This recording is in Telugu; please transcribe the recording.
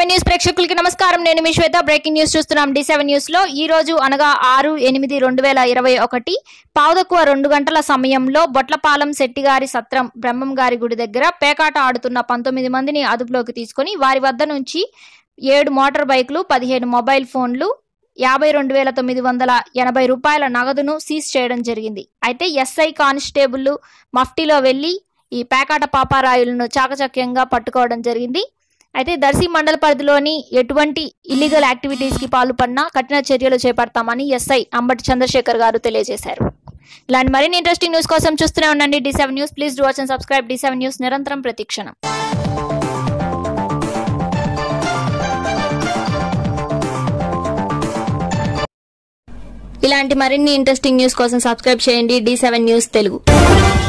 సెవెన్ న్యూస్ ప్రేక్షకులకి నమస్కారం నేను మీ శ్వేత బ్రేకింగ్ న్యూస్ చూస్తున్నాం డి సెవెన్ న్యూస్ లో ఈ రోజు అనగా ఆరు ఎనిమిది రెండు వేల ఇరవై ఒకటి పావుదక్కువ రెండు గంటల సమయంలో బొట్లపాలెం శెట్టిగారి సత్రం బ్రహ్మం గారి గుడి దగ్గర పేకాట ఆడుతున్న పంతొమ్మిది మందిని అదుపులోకి తీసుకొని వారి వద్ద నుంచి ఏడు మోటార్ బైకులు పదిహేను మొబైల్ ఫోన్లు యాభై రెండు వేల తొమ్మిది వందల ఎనభై రూపాయల నగదును సీజ్ చేయడం జరిగింది అయితే ఎస్ఐ కానిస్టేబుల్ మఫ్టీలో వెళ్లి ఈ పేకాట పాపారాయులను చాకచక్యంగా పట్టుకోవడం జరిగింది అయితే దర్శి మండల పరిధిలోని ఎటువంటి ఇల్లీగల్ యాక్టివిటీస్ కి పాల్పడినా కఠిన చర్యలు చేపడతామని ఎస్ఐ అంబటి చంద్రశేఖర్ గారు తెలియజేశారు ఇలాంటి మరిన్ని ఇంట్రెస్టింగ్ న్యూస్ కోసం చూస్తూనే ఉండండి D seven news please do watch and subscribe D seven news నిరంతరం ప్రతిక్షణం ఇలాంటి మరిన్ని ఇంట్రెస్టింగ్ న్యూస్ కోసం సబ్స్క్రైబ్ చేయండి డి సెవెన్ న్యూస్ తెలుగు